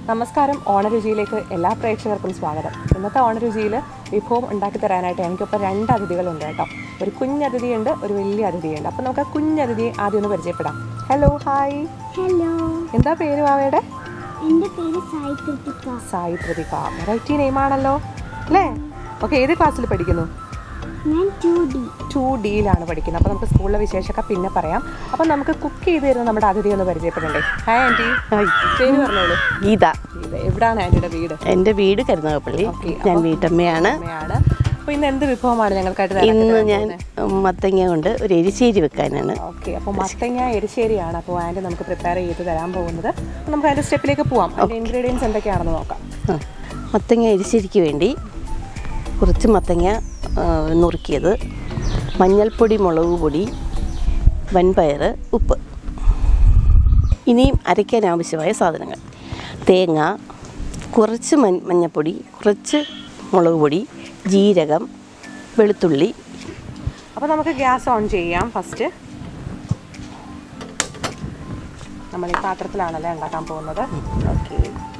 നമസ്കാരം ഓണരുചിയിലേക്ക് എല്ലാ പ്രേക്ഷകർക്കും സ്വാഗതം ഇന്നത്തെ ഓണരുചിയിൽ വിഭവം ഉണ്ടാക്കി തരാനായിട്ട് എനിക്കിപ്പോൾ രണ്ട് അതിഥികളുണ്ട് കേട്ടോ ഒരു കുഞ്ഞതിഥിയുണ്ട് ഒരു വലിയ അതിഥിയുണ്ട് അപ്പോൾ നമുക്ക് ആ കുഞ്ഞതിഥിയെ ആദ്യം ഒന്ന് പരിചയപ്പെടാം ഹലോ ഹായ് ഹലോ എന്താ പേര് വാവയുടെ എൻ്റെ പേര് സായി കൃതിക സായി പ്രതിക വെറൈറ്റി നെയിമാണല്ലോ അല്ലേ ഓക്കെ ഏത് ക്ലാസ്സിൽ പഠിക്കുന്നു ഞാൻ ടു ഡി ടു ഡിയിലാണ് പഠിക്കുന്നത് അപ്പോൾ നമുക്ക് സ്കൂളിലെ വിശേഷമൊക്കെ പിന്നെ പറയാം അപ്പോൾ നമുക്ക് കുക്ക് ചെയ്ത് തരുന്ന നമ്മുടെ അതിഥി ഒന്ന് പരിചയപ്പെടണ്ടേ ഹായ് ആൻറ്റി ഹായ് പേര് പറഞ്ഞോളൂ ഗീത ഇത് എവിടാണ് ആൻറ്റിയുടെ വീട് എൻ്റെ വീട് കരുനാഗപ്പള്ളി ഓക്കേ, ഞാൻ വീട്ടമ്മയാണ് അമ്മയാണ് അപ്പോൾ ഇന്ന് എന്ത് വിഭവമാണ് ഞങ്ങൾക്കായിട്ട് തരാൻ ഇന്ന് തരാൻ ഞാൻ പോകുന്നത്? മത്തങ്ങ കൊണ്ട് ഒരു എരിശ്ശേരി വെക്കാനാണ് ഓക്കെ അപ്പോൾ മത്തങ്ങ എരിശ്ശേരിയാണ് അപ്പോൾ ആൻറ്റി നമുക്ക് പ്രിപ്പയർ ചെയ്ത് തരാൻ പോകുന്നത് അപ്പോൾ നമുക്ക് അതിൻ്റെ സ്റ്റെപ്പിലേക്ക് പോവാം അതിൻ്റെ ഇൻഗ്രീഡിയൻസ് എന്തൊക്കെയാണെന്ന് നോക്കാം ആ, മത്തങ്ങ എരിശ്ശേരിക്ക് വേണ്ടി കുറച്ച് മത്തങ്ങ ആ, നുറുക്കിയത് മഞ്ഞൾപ്പൊടി മുളക് പൊടി വൻപയർ ഉപ്പ് ഇനിയും അരയ്ക്കാൻ ആവശ്യമായ സാധനങ്ങൾ തേങ്ങ കുറച്ച് മഞ്ഞ മഞ്ഞൾപ്പൊടി കുറച്ച് മുളക് പൊടി ജീരകം വെളുത്തുള്ളി അപ്പോൾ നമുക്ക് ഗ്യാസ് ഓൺ ചെയ്യാം ഫസ്റ്റ് നമ്മൾ ഈ പാത്രത്തിലാണല്ലേ ഉണ്ടാക്കാൻ പോകുന്നത് ഓക്കെ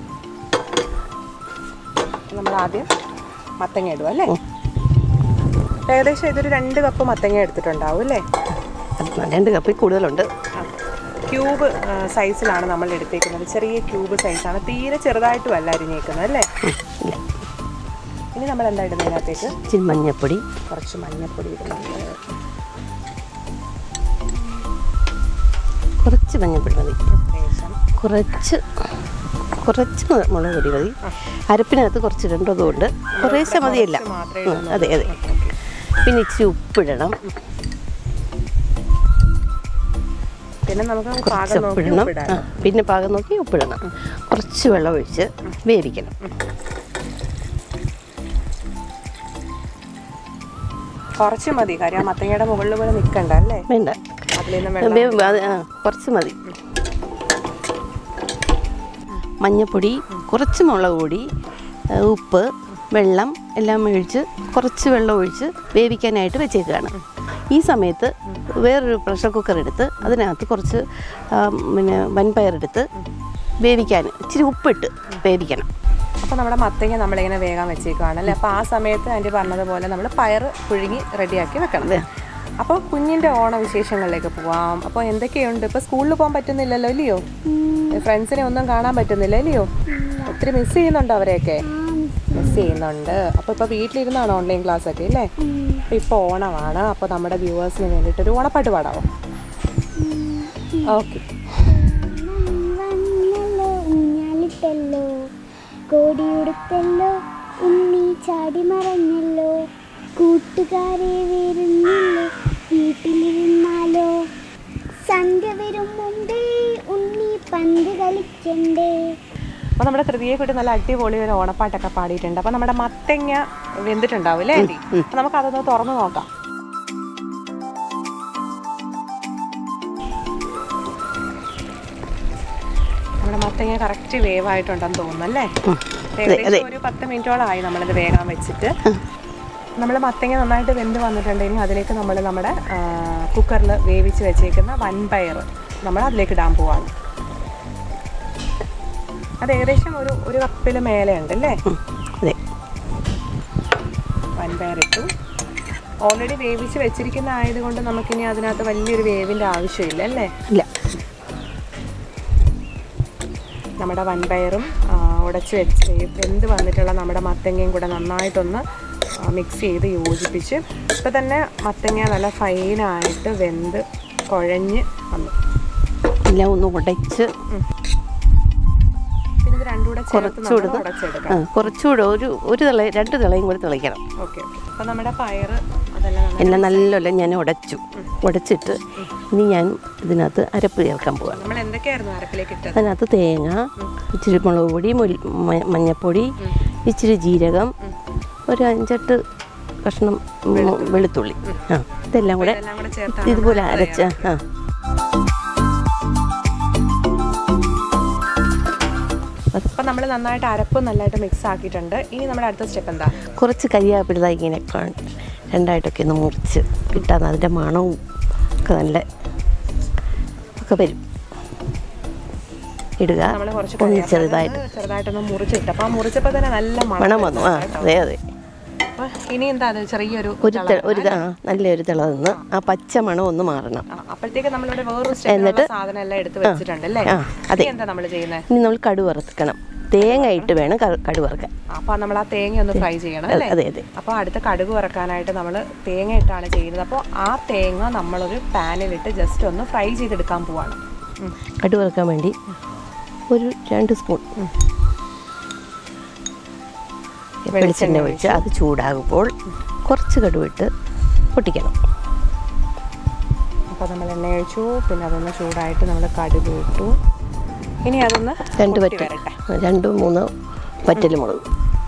നമ്മൾ ആദ്യം മത്തങ്ങ ഇടും അല്ലേ ഏകദേശം ഇതൊരു രണ്ട് കപ്പ് മത്തങ്ങ എടുത്തിട്ടുണ്ടാവും അല്ലേ രണ്ട് കപ്പിൽ കൂടുതലുണ്ട് ക്യൂബ് സൈസിലാണ് നമ്മൾ എടുത്തേക്കുന്നത് ചെറിയ ക്യൂബ് സൈസാണ് തീരെ ചെറുതായിട്ടുമല്ല അരിഞ്ഞേക്കുന്നത് അല്ലേ ഇല്ല ഇനി നമ്മൾ എന്താ ഇടുന്നത് ഇതിനകത്തേക്ക് ഇച്ചിരി മഞ്ഞൾപ്പൊടി കുറച്ച് മഞ്ഞൾപ്പൊടി ഇടുന്നുണ്ട് കുറച്ച് മഞ്ഞൾപ്പൊടി മതി ലേശം കുറച്ച് കുറച്ച് മു- മുളക് പൊടി മതി അരപ്പിനകത്ത് കുറച്ച് ഇടേണ്ടതുകൊണ്ട് കുറേശ്ശെ മതിയല്ല കുറച്ച് മാത്രമേ ഉം, ഇടുന്നുള്ളൂ. അതെ അതെ പിന്നെ ഇച്ചിരി ഉപ്പിടണം പിന്നെ നമുക്ക് കുറച്ച് പാകം നോക്കി ഉപ്പിടണം ഉപ്പിടാം ആ, പിന്നെ പാകം നോക്കി ഉപ്പിടണം കുറച്ച് വെള്ളം ഒഴിച്ച് വേവിക്കണം കുറച്ച് മതി കാര്യം ആ മത്തങ്ങയുടെ മുകളിൽ പോലെ നിൽക്കണ്ട അല്ലേ വേണ്ട അതിൽ നിന്ന് വെള്ളം വേ- അത് ആ കുറച്ച് മതി മഞ്ഞൾപ്പൊടി കുറച്ച് മുളക് പൊടി ആ, ഉപ്പ് വെള്ളം എല്ലാം ഒഴിച്ച് കുറച്ച് വെള്ളം ഒഴിച്ച് വേവിക്കാനായിട്ട് വെച്ചേക്കുകയാണ് ഈ സമയത്ത് വേറൊരു പ്രഷർ കുക്കർ എടുത്ത് അതിനകത്ത് കുറച്ച് ആ, പിന്നെ വൻപയറെടുത്ത് വേവിക്കാൻ ഇച്ചിരി ഉപ്പിട്ട് വേവിക്കണം അപ്പോൾ നമ്മുടെ മത്തങ്ങ നമ്മളിങ്ങനെ വേഗം വെച്ചേക്കുവാണ് അല്ലേ അപ്പോൾ ആ സമയത്ത് ആൻറ്റി പറഞ്ഞതുപോലെ നമ്മൾ പയർ പുഴുങ്ങി റെഡിയാക്കി വെക്കണം അതെ. അപ്പോൾ കുഞ്ഞിൻ്റെ ഓണവിശേഷങ്ങളിലേക്ക് പോവാം അപ്പോൾ എന്തൊക്കെയുണ്ട് ഇപ്പോൾ സ്കൂളിൽ പോകാൻ പറ്റുന്നില്ലല്ലോ ഇല്ലയോ ഫ്രണ്ട്സിനെ ഒന്നും കാണാൻ പറ്റുന്നില്ല ഇല്ലയോ ഒത്തിരി മിസ് ചെയ്യുന്നുണ്ടോ അവരെയൊക്കെ മിസ് ചെയ്യുന്നുണ്ട് അപ്പോൾ ഇപ്പോൾ വീട്ടിലിരുന്നാണ് ഓൺലൈൻ ക്ലാസ് ഒക്കെ അല്ലേ അപ്പോൾ ഇപ്പോൾ ഓണമാണ് അപ്പോൾ നമ്മുടെ വ്യൂവേഴ്സിന് വേണ്ടിയിട്ട് ഒരു ഓണപ്പാട്ട് പാടാമോ ഓക്കെ വന്നല്ലോ ഊഞ്ഞാലിട്ടല്ലോ കോടിയുടുത്തല്ലോ ഉണ്ണി ചാടി മറഞ്ഞല്ലോ കൂട്ടുകാരെ വരുന്നില്ലോ വീട്ടിലിരുന്നാലോ സന്ധ്യ വരും മുമ്പേ ഉണ്ണി പന്ത് കളിക്കണ്ടേ അപ്പോൾ നമ്മുടെ തൃതീയെ കുട്ടി നല്ല അടിപൊളി ഒരു ഓണപ്പാട്ടൊക്കെ പാടിയിട്ടുണ്ട് അപ്പോൾ നമ്മുടെ മത്തങ്ങ വെന്തിട്ടുണ്ടാവും അല്ലേ ആൻറ്റി അപ്പോൾ നമുക്ക് അതൊന്ന് തുറന്ന് നോക്കാം നമ്മുടെ മത്തങ്ങ കറക്റ്റ് വേവായിട്ടുണ്ടെന്ന് തോന്നുന്നു അല്ലേ ഏകദേശം ഒരു പത്ത് മിനിറ്റോളമായി നമ്മളിത് വേഗം വെച്ചിട്ട് നമ്മൾ മത്തങ്ങ നന്നായിട്ട് വെന്ത് വന്നിട്ടുണ്ടെങ്കിൽ അതിലേക്ക് നമ്മൾ നമ്മുടെ കുക്കറിൽ വേവിച്ച് വെച്ചേക്കുന്ന വൻപയർ നമ്മൾ അതിലേക്ക് ഇടാൻ പോവാണ് അത് ഏകദേശം ഒരു ഒരു കപ്പിൽ മേലെ ഉണ്ട് അല്ലേ ഉം, അതെ വൻപയർ ഇട്ടു ഓൾറെഡി വേവിച്ച് വെച്ചിരിക്കുന്ന ആയതുകൊണ്ട് നമുക്കിനി അതിനകത്ത് വലിയൊരു വേവിൻ്റെ ആവശ്യമില്ല അല്ലേ ഇല്ല നമ്മുടെ വൻപയറും ആ, ഉടച്ച് വെച്ച് വേ- വെന്ത് വന്നിട്ടുള്ള നമ്മുടെ മത്തങ്ങയും കൂടെ നന്നായിട്ടൊന്ന് മിക്സ് ചെയ്ത് യോജിപ്പിച്ച് ഇപ്പം തന്നെ മത്തങ്ങ നല്ല ഫൈനായിട്ട് വെന്ത് കുഴഞ്ഞ് വന്നു എല്ലാം ഒന്ന് ഉടച്ച് പിന്നെ ഇത് രണ്ടും കൂടെ ചേർത്ത് കുറച്ചുകൂടെ നമ്മൾ ആ, ഉടച്ചെടുക്കാം കുറച്ചുകൂടെ ഒരു ഒരു തിള രണ്ട് തിളയും കൂടി തിളയ്ക്കണം ഓക്കെ ഓക്കെ അപ്പം നമ്മുടെ പയറ് അതെല്ലാം നന്നായി എല്ലാം നല്ലോണം ഞാൻ ഉടച്ചു ഉടച്ചിട്ട് ഇനി ഞാൻ ഇതിനകത്ത് അരപ്പ് ചേർക്കാൻ പോവാണ് നമ്മൾ എന്തൊക്കെയായിരുന്നു അരപ്പിലേക്ക് ഇട്ടത് അതിനകത്ത് തേങ്ങ ഇച്ചിരി മുളക് പൊടി മുൽ- മ- മഞ്ഞൾപ്പൊടി ഇച്ചിരി ജീരകം ഒരു അഞ്ചെട്ട് കഷ്ണം ഉം, വെളുത്തുള്ളി ആ ഇതെല്ലാം കൂടെ ഇതെല്ലാം കൂടെ ചേർത്താണ് ഇതുപോലെ അരച്ച ആ അപ്പം നമ്മൾ നന്നായിട്ട് അരപ്പ് നല്ലതായിട്ട് മിക്സ് ആക്കിയിട്ടുണ്ട് ഇനി നമ്മുടെ അടുത്ത സ്റ്റെപ്പ് എന്താ കുറച്ച് കരിയാപ്പിടുത ഇങ്ങനെ ക- രണ്ടായിട്ടൊക്കെ ഒന്ന് മുറിച്ച് കിട്ടാൻ അതിൻ്റെ മണവും ഒക്കെ നല്ല ഒക്കെ വരും ഇടുക നമ്മൾ കുറച്ച് ഒന്ന് കറിവേപ്പില ചെറുതായിട്ട് ചെറുതായിട്ടൊന്ന് മുറിച്ചിട്ട് അപ്പോൾ ആ മുറിച്ചപ്പോൾ തന്നെ നല്ല മണം വന്നു ആ അതെ അതെ അപ്പോൾ ഇനി എന്താ അത് ചെറിയൊരു ഒരു തെ- ഒരു ത- ആ, നല്ലൊരു തിള നിന്ന് ആ പച്ച മണം ഒന്ന് മാറണം ആ, അപ്പോഴത്തേക്ക് നമ്മളിവിടെ വേറൊരു സ്റ്റെപ്പിലുള്ള സാധനം എല്ലാം എടുത്ത് വെച്ചിട്ടുണ്ട് അല്ലേ ആ, അതെ. ഇനി എന്താ നമ്മൾ ചെയ്യുന്നത് ഇനി നമ്മൾ കടു വറുക്കണം തേങ്ങ ഇട്ട് വേണം ക- കടു വറുക്കാൻ അപ്പൊ നമ്മൾ ആ തേങ്ങ ഒന്ന് ഫ്രൈ ചെയ്യണം അല്ലേ അതെ അതെ അപ്പോൾ അടുത്ത കടുക് വറക്കാനായിട്ട് നമ്മൾ തേങ്ങ ഇട്ടാണ് ചെയ്യുന്നത് അപ്പോൾ ആ തേങ്ങ നമ്മളൊരു പാനിലിട്ട് ജസ്റ്റ് ഒന്ന് ഫ്രൈ ചെയ്തെടുക്കാൻ പോവാണ് ഉം. കടു വറുക്കാൻ വേണ്ടി ഒരു രണ്ട് സ്പൂൺ വെളിച്ചെണ്ണ ഒഴിച്ച് അത് ചൂടാകുമ്പോൾ കുറച്ച് കടുവിട്ട് പൊട്ടിക്കണം അപ്പോൾ നമ്മൾ എണ്ണ ഒഴിച്ചു പിന്നെ അതൊന്ന് ചൂടായിട്ട് നമ്മൾ കടുക് ഇട്ടു ഇനി അതൊന്ന് രണ്ട് പൊട്ടി പറ്റൽ വരട്ടെ രണ്ട് മൂന്ന് പറ്റൽ മുളക്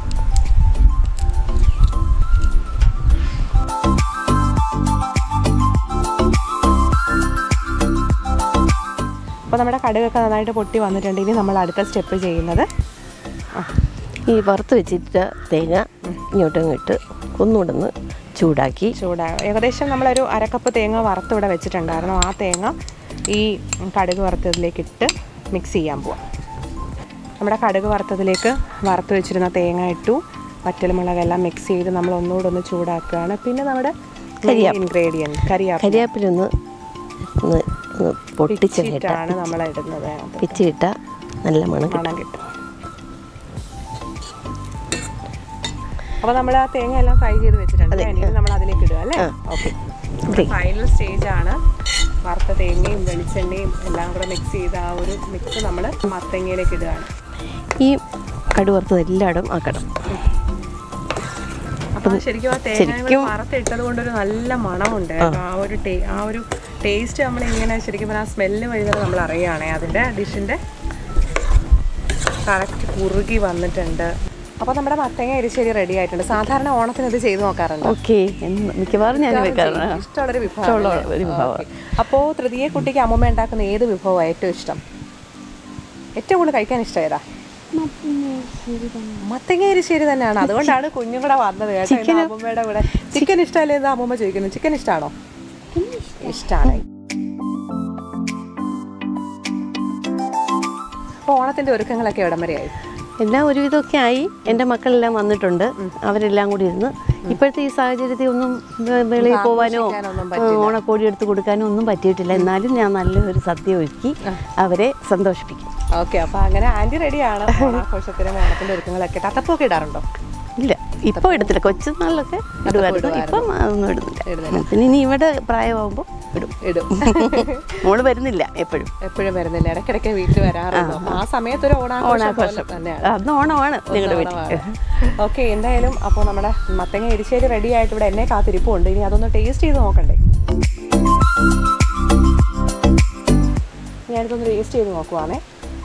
അപ്പോൾ നമ്മുടെ കടുകൊക്കെ നന്നായിട്ട് പൊട്ടി വന്നിട്ടുണ്ട് ഇനി നമ്മൾ അടുത്ത സ്റ്റെപ്പ് ചെയ്യുന്നത് ആ, ഈ വറുത്ത് വെച്ചിട്ട് തേങ്ങ ഇങ്ങോട്ടും ഇട്ട് ഒന്നുകൂടെ ഒന്ന് ചൂടാക്കി ചൂടാ ഏകദേശം നമ്മളൊരു അരക്കപ്പ് തേങ്ങ വറുത്ത് ഇവിടെ വെച്ചിട്ടുണ്ടായിരുന്നു ആ തേങ്ങ ഈ കടുക് വറുത്തതിലേക്ക് ഇട്ട് മിക്സ് ചെയ്യാൻ പോവാം നമ്മുടെ കടുക് വറുത്തതിലേക്ക് വറുത്ത് വെച്ചിരുന്ന തേങ്ങ ഇട്ടു വറ്റൽമുളകെല്ലാം മിക്സ് ചെയ്ത് നമ്മൾ ഒന്നുകൂടെ ഒന്ന് ചൂടാക്കുകയാണ് പിന്നെ നമ്മുടെ ഇൻഗ്രീഡിയൻറ്റ് കരിയാപ്പില കരിയാപ്പിലൊന്ന് ഒന്ന് ഒന്ന് പൊട്ടിച്ചിട്ട് ഇട്ടാണ് നമ്മൾ ഇടുന്നത് പിച്ചിട്ട നല്ല മണം കിട്ടും മണം കിട്ടും അപ്പോൾ നമ്മൾ ആ തേങ്ങ എല്ലാം ഫ്രൈ ചെയ്ത് വെച്ചിട്ടുണ്ട് ഇനി നമ്മൾ അതിലേക്ക് ഇടുക അല്ലേ ഓക്കെ ഇതേ. ഫൈനൽ സ്റ്റേജ് ആണ് വറുത്ത തേങ്ങയും വെളിച്ചെണ്ണയും എല്ലാം കൂടെ മിക്സ് ചെയ്ത ആ ഒരു മിക്സ് നമ്മൾ മത്തങ്ങയിലേക്ക് ഇടുകയാണ് ഈ കടു വറുത്തത് എല്ലായിടും ആക്കണം അപ്പോൾ ശരിക്കും ആ തേങ്ങ കൂടെ വറുത്തിട്ടത് കൊണ്ടൊരു നല്ല മണമുണ്ട് കേട്ടോ. ആ ഒരു ടേ ആ ഒരു ടേസ്റ്റ് നമ്മൾ ഇങ്ങനെ ശരിക്കും പറഞ്ഞാൽ ആ സ്മെല്ല് വരുന്നത് നമ്മൾ അറിയുകയാണേ അതിൻ്റെ ഡിഷിൻ്റെ കറക്റ്റ് കുറുകി വന്നിട്ടുണ്ട് അപ്പോൾ നമ്മുടെ മത്തങ്ങ എരിശ്ശേരി റെഡി ആയിട്ടുണ്ട് സാധാരണ ഓണത്തിന് ഇത് ചെയ്ത് നോക്കാറുണ്ട് ഓക്കെ മിക്കവാറും ഞാൻ വെക്കാറുണ്ട് ഇഷ്ടമുള്ളൊരു വിഭവം ഇഷ്ടമുള്ള ഒരു വിഭവം അപ്പോൾ തൃതീയ കുട്ടിക്ക് അമ്മൂമ്മ ഉണ്ടാക്കുന്ന ഏത് വിഭവമാണ് ഏറ്റവും ഇഷ്ടം ഏറ്റവും കൂടുതൽ കഴിക്കാൻ ഇഷ്ടം ഏതാ മത്തങ്ങ എരിശ്ശേരി തന്നെയാണ് അതുകൊണ്ടാണ് കുഞ്ഞും കൂടെ വന്നത് കേട്ടോ ഇന്ന് അമ്മൂമ്മയുടെ കൂടെ ചിക്കൻ ഇഷ്ടമല്ലേ എന്ന് അമ്മൂമ്മ ചോദിക്കുന്നു ചിക്കൻ ഇഷ്ടമാണോ ഇഷ്ടമാണ് അപ്പോൾ ഓണത്തിന്റെ ഒരുക്കങ്ങളൊക്കെ എവിടം വരെയായി എല്ലാം ഒരുവിധമൊക്കെ ആയി എൻ്റെ മക്കളെല്ലാം വന്നിട്ടുണ്ട് അവരെല്ലാം കൂടി ഇരുന്ന് ഇപ്പോഴത്തെ ഈ സാഹചര്യത്തിൽ ഒന്നും വെ- വെളിയിൽ പോകാനോ ആഘോഷിക്കാനൊന്നും ആ, ഓണക്കോടി എടുത്ത് കൊടുക്കാനോ ഒന്നും പറ്റിയിട്ടില്ല എന്നാലും ഞാൻ നല്ലൊരു സദ്യ ഒരുക്കി അവരെ സന്തോഷിപ്പിക്കും ഓക്കെ അപ്പോൾ അങ്ങനെ ആൻറ്റി റെഡിയാണ് ഓണാഘോഷത്തിനും ഓണത്തിന്റെ ഒരുക്കങ്ങളൊക്കെ തത്തപ്പൊക്കെ ഇടാറുണ്ടോ ഇല്ല ഇപ്പോൾ എടുത്തില്ല കൊച്ചുനാളിലൊക്കെ ഇടുമായിരുന്നു ഇപ്പം അതൊന്നും ഇടുന്നില്ല ഉം. പിന്നെ ഇനി ഇവിടെ പ്രായമാകുമ്പോൾ ഇടും ഇടും മോള് വരുന്നില്ല എപ്പോഴും എപ്പോഴും വരുന്നില്ല ഇടയ്ക്കിടയ്ക്ക് വീട്ടിൽ വരാറുണ്ട് അപ്പൊ ആ സമയത്ത് ഒരു ഓണാഘോഷം പോലെ തന്നെയാണ് അന്ന് ഓണമാണ് നിങ്ങളുടെ വീട്ടിൽ ഓക്കെ എന്തായാലും അപ്പോൾ നമ്മുടെ മത്തങ്ങ എരിശ്ശേരി റെഡി ആയിട്ട് ഇവിടെ എന്നെ കാത്തിരിപ്പുണ്ട് ഇനി അതൊന്ന് ടേസ്റ്റ് ചെയ്ത് നോക്കണ്ടേ ഞാനിതൊന്ന് ടേസ്റ്റ് ചെയ്ത് നോക്കുവാണേ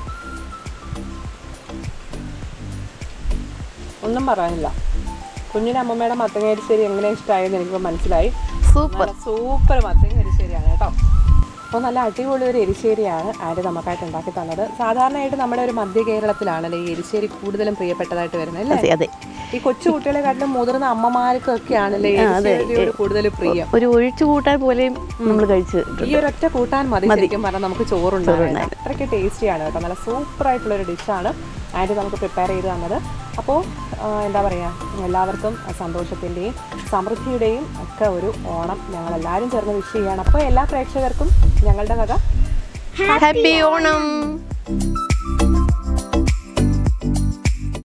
ഒന്നും പറയാനില്ല കുഞ്ഞിന് അമ്മമ്മയുടെ മത്തങ്ങ എരിശ്ശേരി എങ്ങനെ ഇഷ്ടമായെന്ന് എനിക്കിപ്പോൾ മനസ്സിലായി സൂപ്പർ സൂപ്പർ മത്തങ്ങ എരിശ്ശേരിയാണ് കേട്ടോ അപ്പോൾ നല്ല അടിപൊളി ഒരു എരിശ്ശേരിയാണ് ആര് നമുക്കായിട്ട് ഉണ്ടാക്കി തന്നത് സാധാരണയായിട്ട് നമ്മുടെ ഒരു മധ്യ കേരളത്തിലാണല്ലേ ഈ എരിശ്ശേരി കൂടുതലും പ്രിയപ്പെട്ടതായിട്ട് വരുന്നത് അല്ലേ അതെ അതെ ഈ കൊച്ചു കുട്ടികളെക്കാട്ടിലും മുതിർന്ന അമ്മമാർക്കൊക്കെയാണല്ലേ എരിശ്ശേരിയോട് കൂടുതൽ പ്രിയം ഒരു ഒഴിച്ചു കൂട്ടാൻ പോലെയും നമ്മൾ കഴിച്ച് ഈ ഒരൊറ്റ കൂട്ടാൻ മതി ശരിക്കും പറഞ്ഞാൽ നമുക്ക് ചോറുണ്ടാകാൻ അത്രയ്ക്ക് ടേസ്റ്റിയാണ് കേട്ടോ നല്ല സൂപ്പർ ആയിട്ടുള്ള ഒരു ഡിഷാണ് ആൻറ്റി നമുക്ക് പ്രിപ്പയർ ചെയ്ത് തന്നത് അപ്പോൾ എന്താ പറയുക എല്ലാവർക്കും സന്തോഷത്തിൻ്റെയും സമൃദ്ധിയുടെയും ഒക്കെ ഒരു ഓണം ഞങ്ങൾ എല്ലാവരും ചേർന്ന് വിഷ് ചെയ്യുകയാണ് അപ്പോൾ എല്ലാ പ്രേക്ഷകർക്കും ഞങ്ങളുടെ വക ഹാപ്പി ഓണം